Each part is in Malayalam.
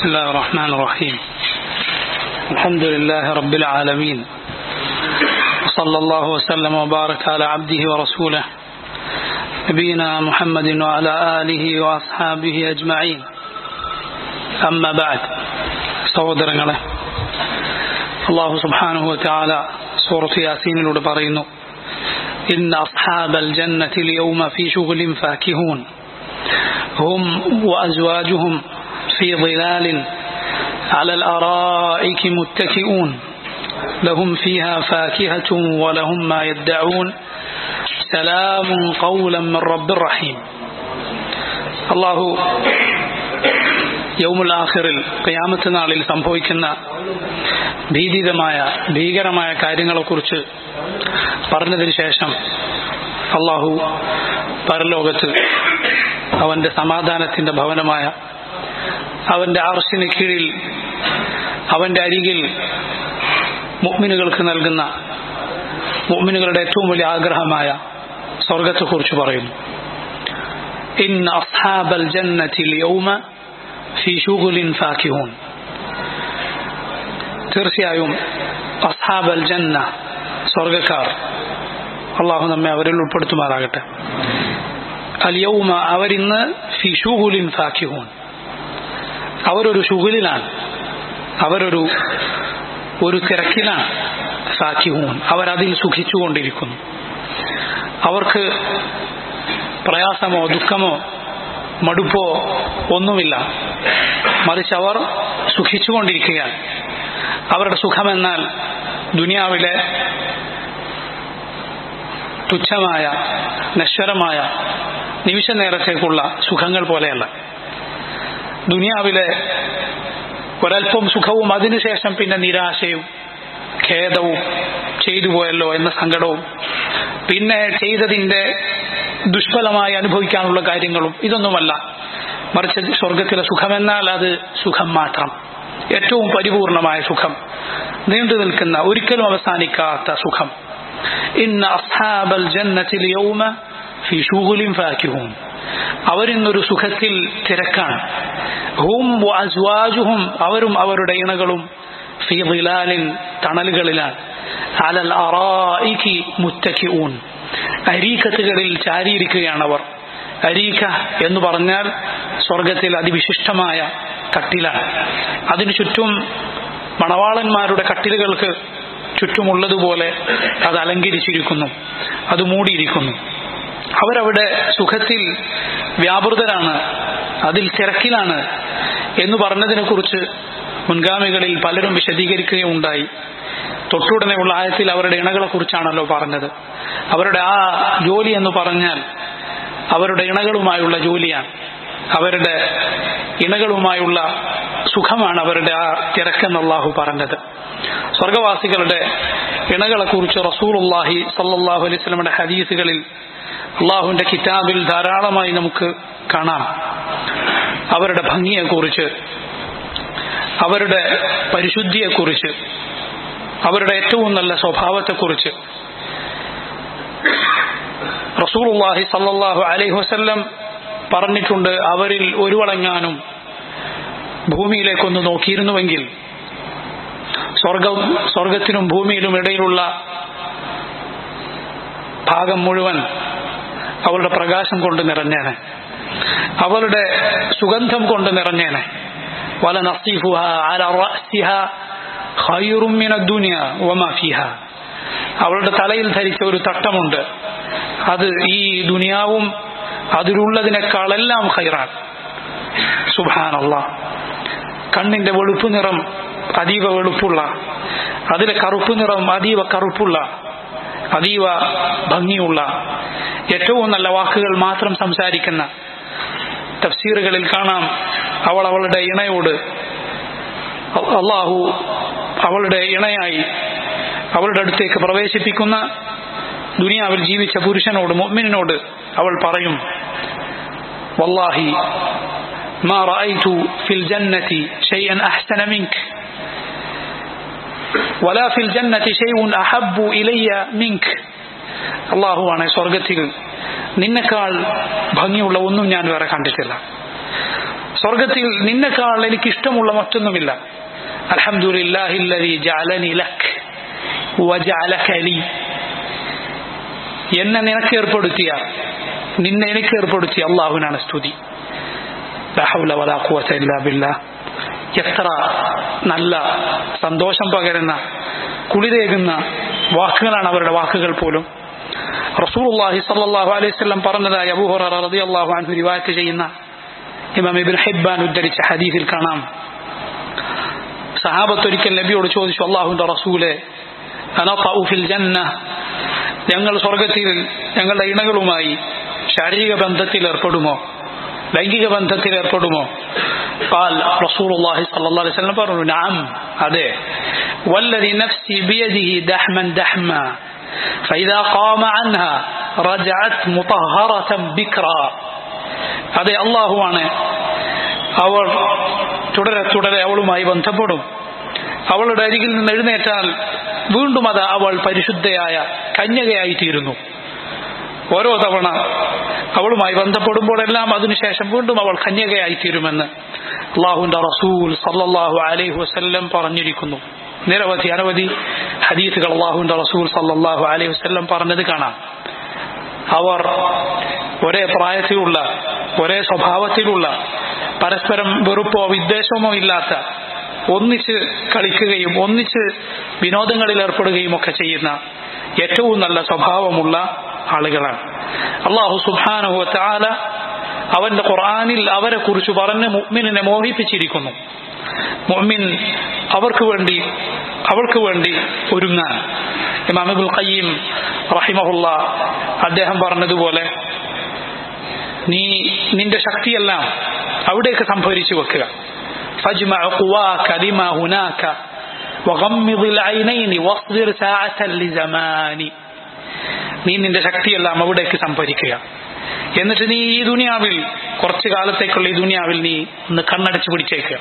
بسم الله الرحمن الرحيم الحمد لله رب العالمين وصلى الله وسلم وبارك على عبده ورسوله نبينا محمد وعلى آله وأصحابه أجمعين أما بعد സഹോദരങ്ങളെ അള്ളാഹു സുബ്ഹാനഹു വതആല സൂറത്ത് യാസീനിലൂടെ പറയുന്നു ഇന്ന അസ്ഹാബൽ ജന്നത്തിൽ യൗമ ഫീ ശുഗ്ലിൻ ഫാകിഹൂൻ ഹും വഅസ്വാജുഹും في ظلال على الأرائك متكئون لهم فيها فاكهة ولهم ما يدعون سلام قولا من رب رحيم الله യൗമുൽ ആഖിറിൽ ഖിയാമത്ത് നാളിൽ സംഭവിക്കുന്ന ഭീതിതമായ ഭീകരമായ കാര്യങ്ങളെക്കുറിച്ച് പറഞ്ഞതിന് ശേഷം അള്ളാഹു പരലോകത്ത് അവന്റെ സമാധാനത്തിന്റെ ഭവനമായ അവന്റെ ആർശിന് കീഴിൽ അവന്റെ അരികിൽ മുഗ്മിനുകൾക്ക് നൽകുന്ന മുഗ്മിനുകളുടെ ഏറ്റവും വലിയ ആഗ്രഹമായ സ്വർഗത്തെക്കുറിച്ച് പറയുന്നു ഇൻ അസ്ഹാബൽ ജന്നത്തിൽ യൗമ ഫി ഷുഗുലിൻ ഫാക്കിഹൂൻ തീർച്ചയായും അസ്ഹാബൽ ജന്ന സ്വർഗക്കാർ അള്ളാഹു നമ്മെ അവരിൽ ഉൾപ്പെടുത്തുമാറാകട്ടെ അൽ യൗമ അവരിന്ന് ഫി ഷുഗുലിൻ ഫാക്കിഹൂൻ അവരൊരു ഷുഗലിലാണ് അവരൊരു ഒരു തിരക്കിലാണ് സാക്കിഹൂൻ അവരതിൽ സുഖിച്ചുകൊണ്ടിരിക്കുന്നു അവർക്ക് പ്രയാസമോ ദുഃഖമോ മടുപ്പോ ഒന്നുമില്ല മറിച്ച് അവർ സുഖിച്ചുകൊണ്ടിരിക്കുകയാണ് അവരുടെ സുഖമെന്നാൽ ദുനിയാവിലെ തുച്ഛമായ നശ്വരമായ നിമിഷ നേരത്തേക്കുള്ള സുഖങ്ങൾ പോലെയല്ല ദുനിയാവിലെ ഒരൽപ്പം സുഖവും അതിനുശേഷം പിന്നെ നിരാശയും ഖേദവും ചെയ്തു പോയല്ലോ എന്ന സങ്കടവും പിന്നെ ചെയ്തതിന്റെ ദുഷ്ഫലമായി അനുഭവിക്കാനുള്ള കാര്യങ്ങളും ഇതൊന്നുമല്ല മറിച്ച് സ്വർഗത്തിലെ സുഖമെന്നാൽ അത് സുഖം മാത്രം ഏറ്റവും പരിപൂർണമായ സുഖം നീണ്ടു നിൽക്കുന്ന ഒരിക്കലും അവസാനിക്കാത്ത സുഖം ഇന്ന് അസ്ഹാബൽ ജന്നത്തിൽ യൗമ ഫി ഷൂഹുലിൻ ഫാക്കിഹൂൻ അവരിന്നൊരു സുഖത്തിൽ തിരക്കാണ് ഹും അസ്വാജുഹും അവരും അവരുടെ ഇണകളും ഫി ഹിലാലിൻ തണലുകളിലാണ് അലൽ അറായിക്ക് മുത്തക്കിഊൻ അരീക്കത്തുകളിൽ ചാരിയിരിക്കുകയാണ് അവർ അരീക്ക എന്ന് പറഞ്ഞാൽ സ്വർഗത്തിൽ അതിവിശിഷ്ടമായ കട്ടിലാണ് അതിനു ചുറ്റും മണവാളന്മാരുടെ കട്ടിലുകൾക്ക് ചുറ്റുമുള്ളതുപോലെ അത് അലങ്കരിച്ചിരിക്കുന്നു അത് മൂടിയിരിക്കുന്നു അവരവിടെ സുഖത്തിൽ വ്യാപൃതരാണ് അതിൽ തിരക്കിലാണ് എന്ന് പറഞ്ഞതിനെ കുറിച്ച് മുൻഗാമികളിൽ പലരും വിശദീകരിക്കുകയുണ്ടായി തൊട്ടുടനെയുള്ള ആയത്തിൽ അവരുടെ ഇണകളെ കുറിച്ചാണല്ലോ പറഞ്ഞത് അവരുടെ ആ ജോലി എന്ന് പറഞ്ഞാൽ അവരുടെ ഇണകളുമായുള്ള ജോലിയാണ് അവരുടെ ഇണകളുമായുള്ള സുഖമാണ് അവരുടെ ആ തിരക്കെന്ന് അള്ളാഹു പറഞ്ഞത് സ്വർഗവാസികളുടെ ഇണകളെ കുറിച്ച് റസൂലുല്ലാഹി സല്ലാഹു അലൈഹി സ്വലമിന്റെ ഹദീസുകളിൽ അള്ളാഹുവിന്റെ കിതാബിൽ ധാരാളമായി നമുക്ക് കാണാം അവരുടെ ഭംഗിയെക്കുറിച്ച് അവരുടെ പരിശുദ്ധിയെക്കുറിച്ച് അവരുടെ ഏറ്റവും നല്ല സ്വഭാവത്തെക്കുറിച്ച് റസൂലുള്ളാഹി സല്ലല്ലാഹു അലൈഹി വസല്ലം പറഞ്ഞിട്ടുണ്ട് അവരിൽ ഒരു വളങ്ങാനും ഭൂമിയിലേക്കൊന്ന് നോക്കിയിരുന്നുവെങ്കിൽ സ്വർഗം സ്വർഗത്തിനും ഭൂമിയിലും ഇടയിലുള്ള ഭാഗം മുഴുവൻ അവളുടെ പ്രകാശം കൊണ്ട് നിറഞ്ഞേനെ അവളുടെ സുഗന്ധം കൊണ്ട് നിറഞ്ഞേനെ വല നസീഫുഹ അല റഅസിഹ ഖൈറും മിന ദുനിയ വമാ ഫിഹ അവളുടെ തലയിൽ ധരിച്ച ഒരു തട്ടമുണ്ട് അത് ഈ ദുനിയാവും അതിലുള്ളതിനേക്കാളെല്ലാം ഖൈറാണ് സുബാനല്ല കണ്ണിന്റെ വെളുപ്പ് നിറം അതീവ വെളുപ്പുള്ള അതിലെ കറുപ്പ് നിറം അതീവ കറുപ്പുള്ള അതീവ ഭംഗിയുള്ള ഏറ്റവും നല്ല വാക്കുകൾ മാത്രം സംസാരിക്കുന്ന തഫ്സീറുകളിൽ കാണാം അവൾ അവളുടെ ഇണയോട് അള്ളാഹു അവളുടെ ഇണയായി അവളുടെ അടുത്തേക്ക് പ്രവേശിപ്പിക്കുന്ന ദുനിയാവിൽ ജീവിച്ച പുരുഷനോട് മുഅ്മിനോട് അവൾ പറയും വല്ലാഹി ما رأيت في الجنة شيئا أحسن منك ولا في الجنة شيء أحب إلي منك അള്ളാഹുവാണ് സ്വർഗത്തിൽ നിന്നെക്കാൾ ഭംഗിയുള്ള ഒന്നും ഞാൻ വേറെ കണ്ടിട്ടില്ല സ്വർഗത്തിൽ നിന്നെക്കാൾ എനിക്ക് ഇഷ്ടമുള്ള മറ്റൊന്നുമില്ല അൽഹംദുലില്ലാഹില്ലദീ ജഅലനി ലക് വജഅലക ലീ എന്നെ നിനക്ക് ഏർപ്പെടുത്തിയ നിന്നെ എനിക്ക് ഏർപ്പെടുത്തിയ അള്ളാഹുവിനാണ് സ്തുതി ലാ ഹൗല വലാ ഖുവത ഇല്ലാ ബില്ലാ എത്ര നല്ല സന്തോഷം പകരുന്ന കുളിരേകുന്ന വാക്കുകളാണ് അവരുടെ വാക്കുകൾ പോലും റസൂലുള്ളാഹി സ്വല്ലല്ലാഹു അലൈഹി വസല്ലം പറഞ്ഞതായി അബൂ ഹുറൈറ റളിയല്ലാഹു അൻഹു റിവായത്ത് ചെയ്യുന്ന ഇമാം ഇബ്നു ഹിബ്ബാൻ ഉദ്ധരിച്ച ഹദീസിൽ കാണാം സഹാബത്ത് ഒരിക്കൽ നബിയോട് ചോദിച്ചു അള്ളാഹുവിന്റെ റസൂലെ അനഖഉ ഫിൽ ജന്ന ഞങ്ങൾ സ്വർഗത്തിൽ ഞങ്ങളുടെ ഇണകളുമായി ശാരീരിക ബന്ധത്തിൽ ഏർപ്പെടുമോ ലൈംഗിക ബന്ധത്തിൽ ഏർപ്പെടുമോ قال رسول الله صلى الله عليه وسلم പറഞ്ഞു نعم അതെ والذي نفسي بيده دحما دحما فإذا قام عنها رجعت مطهرة بكرا അതെ അള്ളാഹുവാണ് അവൾ തുടരെ തുടരെ അവളുമായി ബന്ധപ്പെടും അവളുടെ അരികിൽ നിന്ന് എഴുന്നേറ്റാൽ വീണ്ടും അത് അവൾ പരിശുദ്ധയായ കന്യകയായി തീരുന്നു ഓരോ തവണ അവളുമായി ബന്ധപ്പെടുമ്പോഴെല്ലാം അതിനുശേഷം വീണ്ടും അവൾ കന്യകയായി തീരുമെന്ന് അള്ളാഹുവിന്റെ റസൂൽ സല്ലല്ലാഹു അലൈഹി വസല്ലം പറഞ്ഞിരിക്കുന്നു നിരവധി അനവധി ഹദീസുകൾ അള്ളാഹുവിന്റെ റസൂൽ സല്ലല്ലാഹു അലൈഹി വസല്ലം പറഞ്ഞത് കാണാം അവർ ഒരേ പ്രായത്തിലുള്ള ഒരേ സ്വഭാവത്തിലുള്ള പരസ്പരം വെറുപ്പോ വിദ്വേഷമോ ഇല്ലാത്ത ഒന്നിച്ച് കളിക്കുകയും ഒന്നിച്ച് വിനോദങ്ങളിൽ ഏർപ്പെടുകയും ഒക്കെ ചെയ്യുന്ന ഏറ്റവും നല്ല സ്വഭാവമുള്ള ആളുകളാണ് അള്ളാഹു സുബാനുഹു താല അവന്റെ ഖുർആാനിൽ അവരെ കുറിച്ച് പറഞ്ഞ് മുഅ്മിനെ മോഹിപ്പിച്ചിരിക്കുന്നു മുഅ്മിൻ അവർക്ക് വേണ്ടി അവൾക്ക് വേണ്ടി ഒരുങ്ങാൻ ഇമാമുൽ ഖയ്യിം റഹിമഹുല്ല അദ്ദേഹം പറഞ്ഞതുപോലെ നീ നിന്റെ ശക്തിയെല്ലാം അവിടേക്ക് സംഭരിച്ചു വെക്കുക فاجمع قواك لما هناك وغمض العينين واصبر ساعة لزمان നീ നിന്റെ ശക്തിയെല്ലാം അവിടേക്ക് സംഭരിക്കുക എന്നിട്ട് നീ ഈ ദുനിയാവിൽ കുറച്ചു കാലത്തേക്കുള്ള ഈ ദുനിയാവിൽ നീ ഒന്ന് കണ്ണടച്ച് പിടിച്ചേക്കുക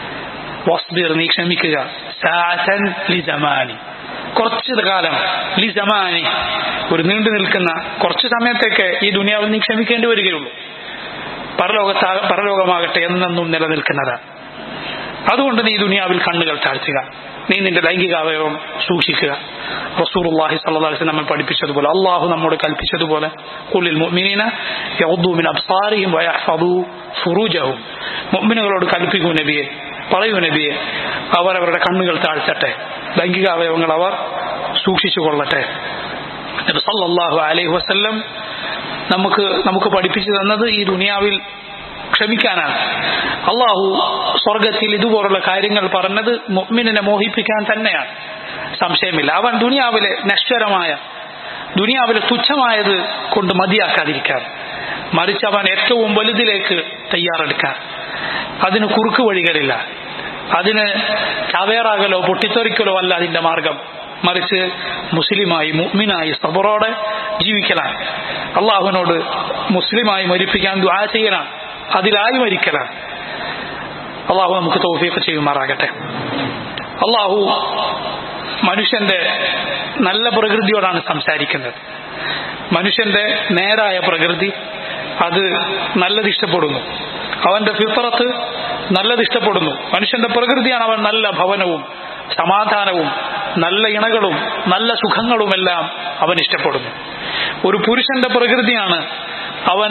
വസ്ബിർ നീ ക്ഷമിക്കുക സാഅതൻ ലിസമാനി കുറച്ച് കാലം ലിസമാനി ഒരു നീണ്ടു നിൽക്കുന്ന കുറച്ച് സമയത്തേക്ക് ഈ ദുനിയാവിൽ നീ ക്ഷമിക്കേണ്ടി വരികയുള്ളൂ പരലോകത്താ പരലോകമാകട്ടെ എന്നെന്നും നിലനിൽക്കുന്നതാണ് അതുകൊണ്ട് നീ ദുനിയാവിൽ കണ്ണുകൾ താഴ്ത്തുക നീ നിന്റെ ലൈംഗിക അവയവം സൂക്ഷിക്കുക റസൂലുള്ളാഹി സ്വല്ലല്ലാഹു അലൈഹി വസല്ലം നമ്മൾ പഠിപ്പിച്ചതുപോലെ അള്ളാഹു നമ്മോട് കൽപ്പിച്ചതുപോലെ ഖുലിൽ മുഅ്മിനീന യഗ്ദു മിൻ അബ്സാരിഹിം വയഹ്ഫദു ഫുറൂജഹും മുഅ്മിനുകളോട് കൽപ്പിക്കൂ നബിയെ പറയൂ നബിയെ അവർ അവരുടെ കണ്ണുകൾ താഴ്ത്തട്ടെ ലൈംഗിക അവയവങ്ങൾ അവർ സൂക്ഷിച്ചു കൊള്ളട്ടെ നബി സല്ലല്ലാഹു അലൈഹി വസല്ലം നമുക്ക് നമുക്ക് പഠിപ്പിച്ചു തന്നത് ഈ ദുനിയാവിൽ ക്ഷമിക്കാനാണ് അള്ളാഹു സ്വർഗത്തിൽ ഇതുപോലുള്ള കാര്യങ്ങൾ പറഞ്ഞത് മുഅ്മിനെ മോഹിപ്പിക്കാൻ തന്നെയാണ് സംശയമില്ല അവൻ ദുനിയാവിലെ നശ്വരമായ ദുനിയാവിലെ തുച്ഛമായത് കൊണ്ട് മതിയാക്കാതിരിക്കാൻ മറിച്ച് അവൻ ഏറ്റവും വലുതിലേക്ക് തയ്യാറെടുക്കാൻ അതിന് കുറുക്ക് വഴികളില്ല അതിന് ചവേറാകലോ പൊട്ടിത്തെറിക്കലോ അല്ല അതിന്റെ മാർഗം മറിച്ച് മുസ്ലിമായി മുഅ്മിനായി സബറോടെ ജീവിക്കലാണ് അള്ളാഹുവിനോട് മുസ്ലിമായി മരിപ്പിക്കാൻ ദുആ ചെയ്യലാണ് അതിലായി മരിക്കലാണ് അള്ളാഹു നമുക്ക് തൗഫീഖ് ചെയ്യുമാറാകട്ടെ അള്ളാഹു മനുഷ്യന്റെ നല്ല പ്രകൃതിയോടാണ് സംസാരിക്കുന്നത് മനുഷ്യന്റെ നേരായ പ്രകൃതി അത് നല്ലത് ഇഷ്ടപ്പെടുന്നു അവന്റെ ഫിത്രത്ത് നല്ലത് ഇഷ്ടപ്പെടുന്നു മനുഷ്യന്റെ പ്രകൃതിയാണ് അവൻ നല്ല ഭവനവും സമാധാനവും നല്ല ഇണകളും നല്ല സുഖങ്ങളുമെല്ലാം അവൻ ഇഷ്ടപ്പെടുന്നു ഒരു പുരുഷന്റെ പ്രകൃതിയാണ് അവൻ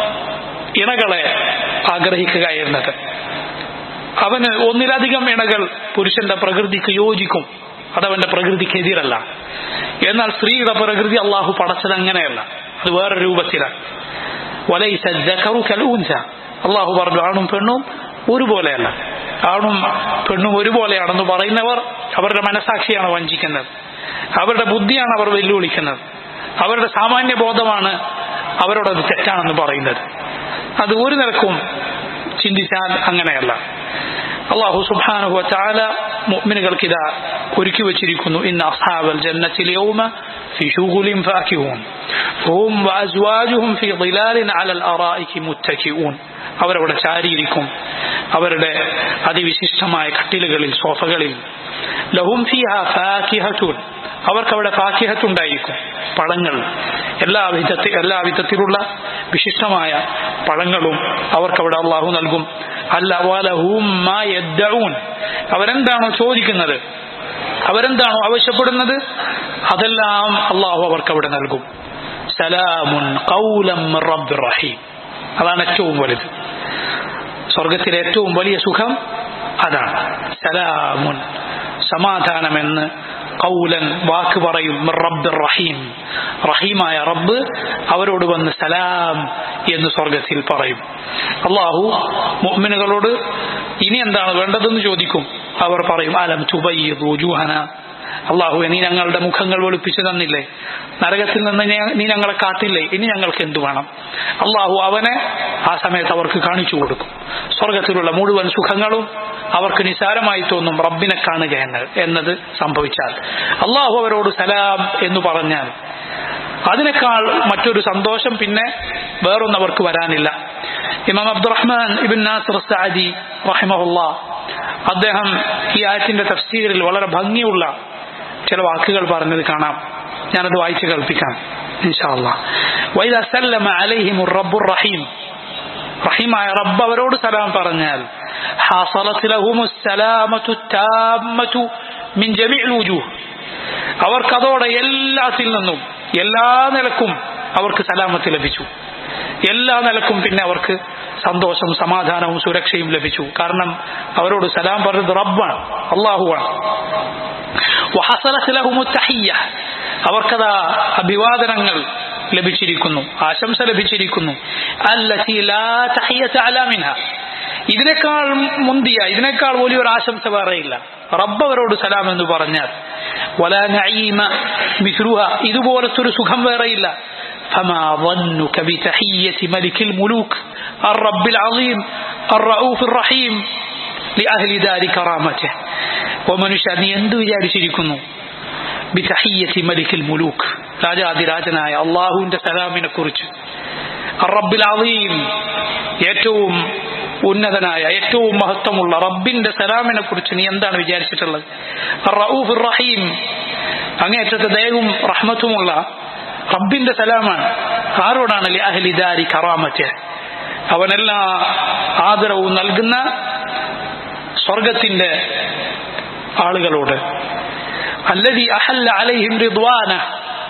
ഇണകളെ ആഗ്രഹിക്കുക എന്നത് അവന് ഒന്നിലധികം ഇണകൾ പുരുഷന്റെ പ്രകൃതിക്ക് യോജിക്കും അതവന്റെ പ്രകൃതിക്ക് എതിരല്ല എന്നാൽ സ്ത്രീയുടെ പ്രകൃതി അള്ളാഹു പടച്ചത് അങ്ങനെയല്ല അത് വേറെ രൂപത്തിലാണ് അള്ളാഹു പറഞ്ഞു ആണും പെണ്ണും ഒരുപോലെയല്ല ആണും പെണ്ണും ഒരുപോലെയാണെന്ന് പറയുന്നവർ അവരുടെ മനസാക്ഷിയാണ് വഞ്ചിക്കുന്നത് അവരുടെ ബുദ്ധിയാണ് അവർ വെല്ലുവിളിക്കുന്നത് അവരുടെ സാമാന്യ ബോധമാണ് അവരോടത് തെറ്റാണെന്ന് പറയുന്നത് അത് ഒരു നിലക്കും ചിന്തിച്ചാൽ അങ്ങനെയല്ല അള്ളാഹു സുബ്ഹാനഹു വതആല മുഅ്മിനുകൾക്ക് ഇതാ ഒരുക്കി വച്ചിരിക്കുന്നു ഇന്ന അസ്ഹാബൽ ജന്നത്തിൽ യൗമ في شغل فاكهون هم وأزواجهم في ظلال على الأرائك متكئون അവരവിടെ ചാരിയിരിക്കും അവരുടെ അതിവിശിഷ്ടമായ കട്ടിലുകളിൽ സോഫകളിൽ ലഹും ഫിഹ ഫാക്കിഹത്തുൻ അവർക്ക് അവിടെ ഫാക്കിഹത്തുണ്ടായിരിക്കും പഴങ്ങൾ എല്ലാ വിധത്തിൽ എല്ലാ വിധത്തിലുള്ള വിശിഷ്ടമായ പഴങ്ങളും അവർക്കവിടെ അള്ളാഹു നൽകും അല്ല വലഹും മാ യദ്ദഊൻ അവരെന്താണോ ചോദിക്കുന്നത് അവരെന്താണോ ആവശ്യപ്പെടുന്നത് അതെല്ലാം അള്ളാഹു അവർക്ക് അവിടെ നൽകും സലാമുൻ ഖൗലം മിർ റബ്ബിർ റഹീം അതാണ് ഏറ്റവും വലുത് സ്വർഗത്തിലെ ഏറ്റവും വലിയ സുഖം അതാണ് സലാമുൻ സമാധാനമെന്ന് കൗലൻ വാക്ക് പറയും മിർ റബ്ബിർ റഹീം റഹീമായ റബ്ബ് അവരോട് വന്ന് സലാം എന്ന് സ്വർഗത്തിൽ പറയും അള്ളാഹു മുഅ്മിനുകളോട് ഇനി എന്താണ് വേണ്ടതെന്ന് ചോദിക്കും അവർ പറയും അലം തുബയ്യിദു ജൂഹന അള്ളാഹു നീ ഞങ്ങളുടെ മുഖങ്ങൾ വെളുപ്പിച്ചു തന്നില്ലേ നരകത്തിൽ നിന്ന് ഞ- നീ ഞങ്ങളെ കാട്ടില്ലേ ഇനി ഞങ്ങൾക്ക് എന്തു വേണം അള്ളാഹു അവനെ ആ സമയത്ത് അവർക്ക് കാണിച്ചു കൊടുക്കും സ്വർഗത്തിലുള്ള മുഴുവൻ സുഖങ്ങളും അവർക്ക് നിസാരമായി തോന്നും റബ്ബിനെ കാണുക എന്ന് എന്നത് സംഭവിച്ചാൽ അള്ളാഹു അവരോട് സലാം എന്ന് പറഞ്ഞാൽ അതിനേക്കാൾ മറ്റൊരു സന്തോഷം പിന്നെ വേറൊന്നും അവർക്ക് വരാനില്ല ഇമാം അബ്ദുറഹ്മാൻ ഇബിൻ നാസർ സാദി റഹിമഹുല്ല അദ്ദേഹം ഈ ആയത്തിന്റെ തഫ്സീറിൽ വളരെ ഭംഗിയുള്ള ചില വാക്കുകൾ പറഞ്ഞത് കാണാം ഞാനത് വായിച്ച് കേൾപ്പിക്കാം ഇൻഷാല്ലാ വൈദ സല്ലമ അലൈഹിം റബ്ബുർ റഹീം റഹീമായ റബ്ബ് അവരോട് സലാം പറഞ്ഞാൽ ഹാസലത്ത് ലഹുമു സലാമത്തു താമത്തു മിൻ ജമീഅൽ വുജൂഹ് അവർക്കതോടെ എല്ലാത്തിൽ നിന്നും എല്ലാ നിലക്കും അവർക്ക് സലാമത്ത് ലഭിച്ചു എല്ലാ നിലക്കും പിന്നെ അവർക്ക് സന്തോഷവും സമാധാനവും സുരക്ഷയും ലഭിച്ചു കാരണം അവരോട് സലാം പറഞ്ഞത് റബ്ബാണ് അള്ളാഹുവാണ് വഹസലത്ത് ലഹുമു തഹിയ്യ അവർക്കതാ അഭിവാദനങ്ങൾ ലഭിച്ചിരിക്കുന്നു ആശംസ ലഭിച്ചിരിക്കുന്നു അല്ലത്തി ലാ തഹിയ്യത അലാ മിൻഹ ഇതിനേക്കാൾ മുന്തിയ ഇതിനേക്കാൾ വലിയൊരു ആശംസ വേറെയില്ല റബ്ബ് അവരോട് സലാം എന്ന് പറഞ്ഞാൽ വലാ നഈമ മിസ്ലുഹ ഇതുപോലത്തെ ഒരു സുഖം വേറെയില്ല فما ظنك بتحية ملك الملوك الرب العظيم الرؤوف الرحيم لأهل دار كرامته ومനുഷ്യ നീ എന്ത് വിചാരിച്ചിരിക്കുന്നു ബിതഹിയ്യത്തി മലിക്കിൽ മുലൂക്ക് രാജാതിരാജനായ അള്ളാഹുവിന്റെ സലാമിനെ കുറിച്ച് റബ്ബിൽ അളീം ഏറ്റവും ഉന്നതനായ ഏറ്റവും മഹത്വമുള്ള റബ്ബിന്റെ സലാമിനെ കുറിച്ച് നീ എന്താണ് വിചാരിച്ചിട്ടുള്ളത് റഊഫ് റഹീം അങ്ങേറ്റത്തെ ദയവും റഹ്മത്തുമുള്ള റബ്ബിന്റെ സലാമാണ് ആരോടാണ് ലി അഹ്ലി ദാരി കറാമറ്റ് അവനെല്ലാ ആദരവും നൽകുന്ന സ്വർഗത്തിന്റെ ആളുകളോട് الذي أحل عليهم رضوانه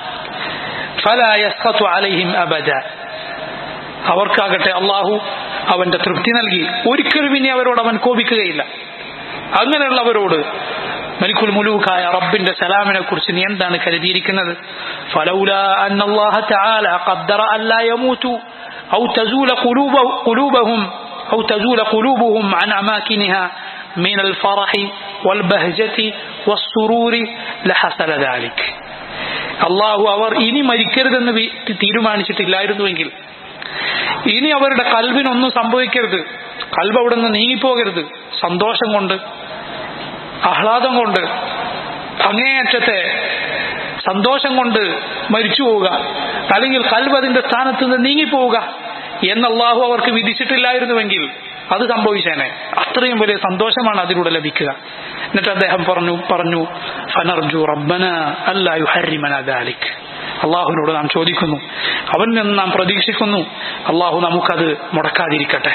فلا يسقط عليهم أبدا അവർക്കാകട്ടെ അള്ളാഹു അവന്റെ തൃപ്തി നൽകി ഒരിക്കലും ഇനി അവരോട് അവൻ കോപിക്കുകയില്ല അങ്ങനെയുള്ളവരോട് മലിക്കുൽ മുലൂക്കായ റബ്ബിന്റെ സലാമിനെ കുറിച്ച് നീ എന്താണ് കരുതിയിരിക്കുന്നത് فلولا أن الله تعالى قدر أن لا يموتوا أو تزول قلوب- قلوبهم أو تزول قلوبهم عن أماكنها من الفرح والبهجة والسرور لحصل ذلك അള്ളാഹു അവർ ഇനി മരിക്കരുതെന്ന് വി- തീരുമാനിച്ചിട്ടില്ലായിരുന്നുവെങ്കിൽ ഇനി അവരുടെ കൽവിനൊന്നും സംഭവിക്കരുത് കൽവ് അവിടെ നിന്ന് നീങ്ങിപ്പോകരുത് സന്തോഷം കൊണ്ട് ആഹ്ലാദം കൊണ്ട് അങ്ങേയറ്റത്തെ സന്തോഷം കൊണ്ട് മരിച്ചു പോവുക അല്ലെങ്കിൽ കൽവ് അതിന്റെ സ്ഥാനത്ത് നിന്ന് നീങ്ങിപ്പോവുക എന്ന് അള്ളാഹു അവർക്ക് വിധിച്ചിട്ടില്ലായിരുന്നുവെങ്കിൽ അത് സംഭവിച്ചേനെ അത്രയും വലിയ സന്തോഷമാണ് അതിലൂടെ ലഭിക്കുക എന്നിട്ട് അദ്ദേഹം പറഞ്ഞു പറഞ്ഞു ഫനർജു റബ്ബന അല്ലാ യുഹരിമന ദാലിക് അള്ളാഹുവിനോട് നാം ചോദിക്കുന്നു അവൻ നിന്ന് നാം പ്രതീക്ഷിക്കുന്നു അള്ളാഹു നമുക്കത് മുടക്കാതിരിക്കട്ടെ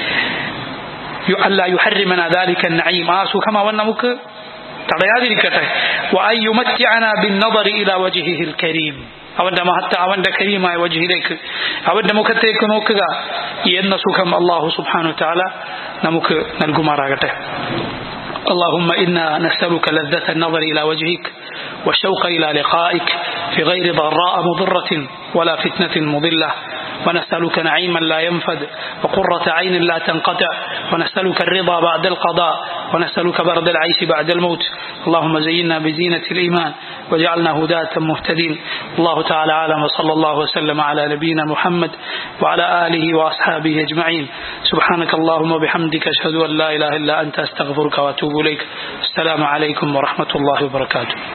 യു- അല്ലാ യുഹരിമന ദാലിക നഈം ആ സുഖം അവൻ നമുക്ക് തടയാതിരിക്കട്ടെ വഅൻ യുമത്തിഅന ബിന്നദറി ഇലാ വജ്ഹിഹിൽ കരീം അവന്റെ മഹത്ത അവന്റെ കരീമായ വജ്ഹിലേക്ക് അവന്റെ മുഖത്തേക്ക് നോക്കുക എന്ന സുഖം അള്ളാഹു സുബ്ഹാനഹു തആല നമുക്ക് നൽകുമാറാകട്ടെ اللهم إنا نسألك لذة النظر إلى وجهك والشوق إلى لقائك في غير ضراء مضرة ولا فتنة مضلة ونسألك نعيما لا ينفد وقرة عين لا تنقطع ونسألك الرضا بعد القضاء ونسألك برد العيش بعد الموت اللهم زينا بزينة الإيمان وجعلنا هداة مهتدين الله تعالى أعلم وصلى الله وسلم على نبينا محمد وعلى آله وأصحابه أجمعين سبحانك اللهم وبحمدك أشهد أن لا إله إلا أنت أستغفرك وأتوب إليك السلام عليكم ورحمة الله وبركاته